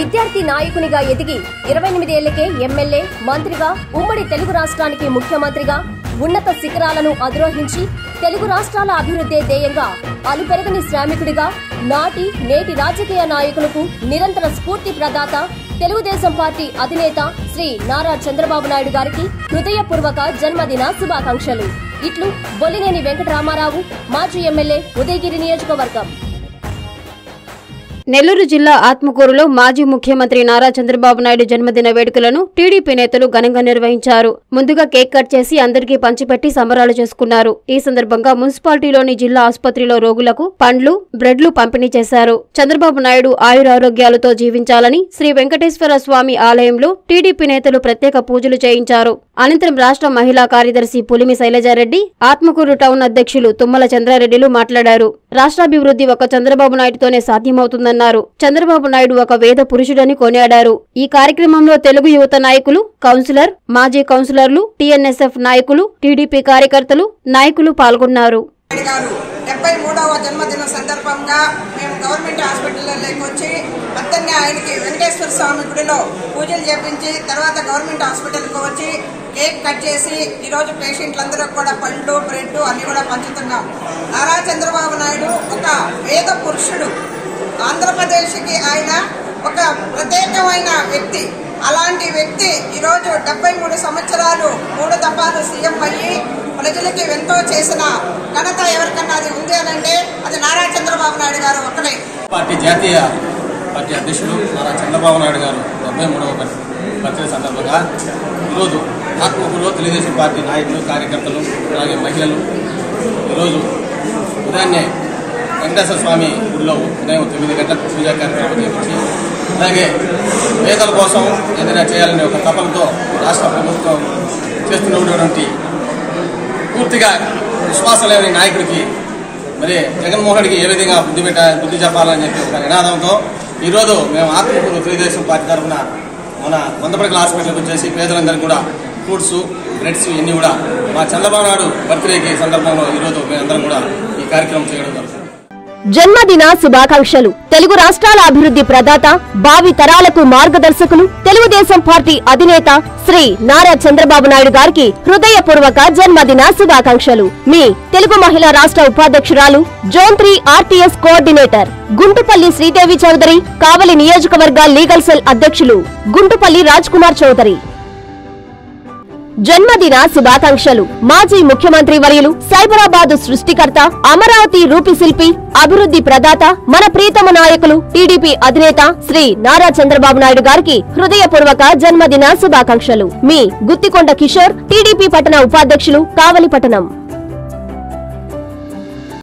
విద్యార్థి నాయకునిగా ఎదిగి ఇరవై ఎనిమిదేళ్లకే ఎమ్మెల్యే మంత్రిగా ఉమ్మడి తెలుగు రాష్ట్రానికి ముఖ్యమంత్రిగా ఉన్నత శిఖరాలను అధిరోహించి తెలుగు రాష్ట్రాల అభివృద్ధే ధ్యేయంగా అలుపెరగని శ్రామికుడిగా నాటి నేటి రాజకీయ నాయకులకు నిరంతర స్ఫూర్తి ప్రదాత తెలుగుదేశం పార్టీ అధినేత శ్రీ నారా చంద్రబాబు నాయుడు గారికి హృదయపూర్వక జన్మదిన శుభాకాంక్షలు ఇట్లు బొల్లినేని వెంకటరామారావు మాజీ ఎమ్మెల్యే ఉదయగిరి నియోజకవర్గం నెల్లూరు జిల్లా ఆత్మకూరులో మాజీ ముఖ్యమంత్రి నారా చంద్రబాబు నాయుడు జన్మదిన వేడుకలను టీడీపీ నేతలు ఘనంగా నిర్వహించారు ముందుగా కేక్ కట్ చేసి అందరికీ పంచిపెట్టి సంబరాలు చేసుకున్నారు ఈ సందర్భంగా మున్సిపాలిటీలోని జిల్లా ఆసుపత్రిలో రోగులకు పండ్లు బ్రెడ్లు పంపిణీ చేశారు చంద్రబాబు నాయుడు ఆయురారోగ్యాలతో జీవించాలని శ్రీ వెంకటేశ్వర స్వామి ఆలయంలో టీడీపీ నేతలు ప్రత్యేక పూజలు చేయించారు అనంతరం రాష్ట్ర మహిళా కార్యదర్శి పులిమి శైలజారెడ్డి ఆత్మకూరు టౌన్ అధ్యక్షులు తుమ్మల చంద్రారెడ్డిలు మాట్లాడారు రాష్ట్రాభివృద్ధి ఒక చంద్రబాబు నాయుడుతోనే సాధ్యమవుతుందన్నారు చంద్రబాబు నాయుడు ఒక వేద పురుషుడని కొనియాడారు ఈ కార్యక్రమంలో తెలుగు యువత నాయకులు కౌన్సిలర్ మాజీ కౌన్సిలర్లు టీఎన్ఎస్ఎఫ్ నాయకులు టీడీపీ కార్యకర్తలు నాయకులు పాల్గొన్నారు నాయుడు గారు డెబ్బై మూడవ జన్మదిన సందర్భంగా మేము గవర్నమెంట్ హాస్పిటల్లోకి వచ్చి పొద్దున్నే ఆయనకి వెంకటేశ్వర స్వామి గుడిలో పూజలు చేపించి తర్వాత గవర్నమెంట్ హాస్పిటల్కి వచ్చి కేక్ కట్ చేసి ఈరోజు పేషెంట్లందరూ కూడా పండ్లు బ్రెడ్ అన్ని కూడా పంచుతున్నాం నారా చంద్రబాబు నాయుడు ఒక వేద పురుషుడు ఆంధ్రప్రదేశ్కి ఆయన ఒక ప్రత్యేకమైన వ్యక్తి అలాంటి వ్యక్తి ఈరోజు డెబ్బై మూడు సంవత్సరాలు మూడు దఫాలు సీఎం అయ్యి ప్రజలకి ఎంతో చేసిన ఘనత ఎవరికన్నా అది ఉంది అని అంటే అది నారా చంద్రబాబు నాయుడు గారు ఒక్కడే పార్టీ జాతీయ పార్టీ అధ్యక్షుడు నారా చంద్రబాబు నాయుడు గారు డెబ్బై మూడవ బర్త్డే సందర్భంగా ఈరోజు ఆత్మకూరులో తెలుగుదేశం పార్టీ నాయకులు కార్యకర్తలు అలాగే మహిళలు ఈరోజు ఉదయాన్నే వెంకటేశ్వర స్వామి గుడిలో ఉదయం తొమ్మిది గంటలకు పూజా కార్యక్రమం చేపించి అలాగే పేదల కోసం ఏదైనా చేయాలనే ఒక తపనతో రాష్ట్ర ప్రభుత్వం చేస్తున్నటువంటి పూర్తిగా విశ్వాసం లేని నాయకుడికి మరి జగన్మోహన్ రెడ్డికి ఏ విధంగా బుద్ధి పెట్ట బుద్ధి చెప్పాలని చెప్పి ఒక నినాదంతో ఈరోజు మేము ఆత్మకూరు తెలుగుదేశం పార్టీ తరఫున మన వందపడకల హాస్పిటల్కి వచ్చేసి పేదలందరికీ కూడా ఫ్రూట్స్ బ్రెడ్స్ ఇవన్నీ కూడా మా చంద్రబాబు నాయుడు బర్త్డేకి సందర్భంలో ఈరోజు మేమందరం కూడా ఈ కార్యక్రమం చేయడం జరుగుతుంది జన్మదిన శుభాకాంక్షలు తెలుగు రాష్ట్రాల అభివృద్ధి ప్రదాత భావి తరాలకు మార్గదర్శకులు తెలుగుదేశం పార్టీ అధినేత శ్రీ నారా చంద్రబాబు నాయుడు గారికి హృదయపూర్వక జన్మదిన శుభాకాంక్షలు మీ తెలుగు మహిళా రాష్ట్ర ఉపాధ్యక్షురాలు zone three RTS coordinator Guntupalli Sridevi Chowdary Kavali నియోజకవర్గ లీగల్ సెల్ అధ్యక్షులు గుంటుపల్లి రాజ్ కుమార్ చౌదరి జన్మదిన శుభాకాంక్షలు మాజీ ముఖ్యమంత్రి వర్యులు సైబరాబాద్ సృష్టికర్త అమరావతి రూపిశిల్పి అభివృద్ధి ప్రదాత మన ప్రీతమ నాయకులు టీడీపీ అధినేత శ్రీ నారా చంద్రబాబు నాయుడు గారికి హృదయపూర్వక జన్మదిన శుభాకాంక్షలు మీ గుత్తికొండ కిషోర్ టీడీపీ పట్టణ ఉపాధ్యక్షులు కావలి పట్టణం